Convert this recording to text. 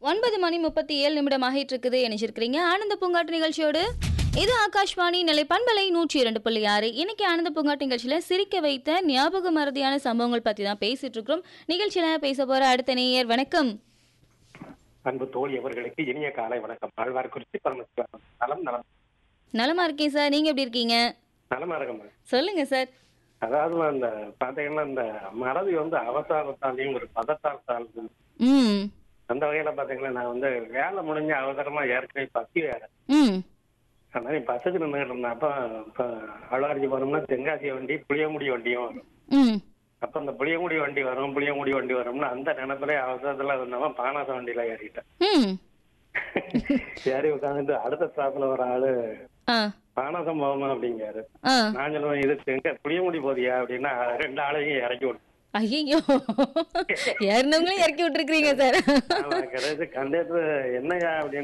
ஒன்பது மணி முப்பத்தி ஏழு நிமிடம் ஆகிட்டு இருக்குது இணைச்சிருக்கிறீங்க ஆனந்த பூங்காட்டு நிகழ்ச்சியோடு இது ஆகாஷ்வாணி நிலை பண்பலை நூற்றி இரண்டு புள்ளி ஆறு இன்னைக்கு ஆனந்த பூங்காட்டு நிகழ்ச்சியில சிரிக்க வைத்த ஞாபக மறதியான சம்பவங்கள் பத்தி தான் பேசிட்டு இருக்கிறோம் நிகழ்ச்சியில பேச போற அடுத்த நேயர் வணக்கம் அன்பு தோழி அவர்களுக்கு இனிய காலை வணக்கம் ஆழ்வார்குறிச்சி பரமசிவம் நலம் நலம் நலமா இருக்கேன் சார் நீங்க எப்படி இருக்கீங்க நலமா இருக்கம்மா சொல்லுங்க சார் அதாவது அந்த பாத்தீங்கன்னா இந்த மறதி வந்து அவசரத்தாலையும் ஒரு பதத்தால் ம் அந்த வகையில பாத்தீங்கன்னா நான் வந்து வேலை முடிஞ்ச அவசரமா ஏற்கனவே பசி வேலை ம் அதனால பஸ்ஸுக்கு நின்றுட்டு இருந்தேன் அப்ப இப்ப ஆழ்வார்ஜி போனோம்னா தென்காசி வண்டி புளியங்குடி வண்டியும் வரும் ம் அப்ப அந்த புளியங்குடி வண்டி வரும் புளியங்குடி வண்டி வரும்னு அந்த நினைப்புல அவசரத்துல இருந்தவன் பானாச வண்டியில ஏறிட்டேன் ம் ஏறி உட்காந்துட்டு அடுத்த ஸ்டாப்ல ஒரு ஆளு ஆ பானாசம் போகணும் அப்படிங்காரு ஆ நான் சொல்லுவேன் இது எங்க புளியங்குடி போதியா அப்படின்னா ரெண்டு ஆளையும் இறக்கி விட்டு ஐயோ ஏறினவங்களையும் இறக்கி விட்டுருக்கீங்க சார் கண்டக்டர் என்னையா அப்படின்னு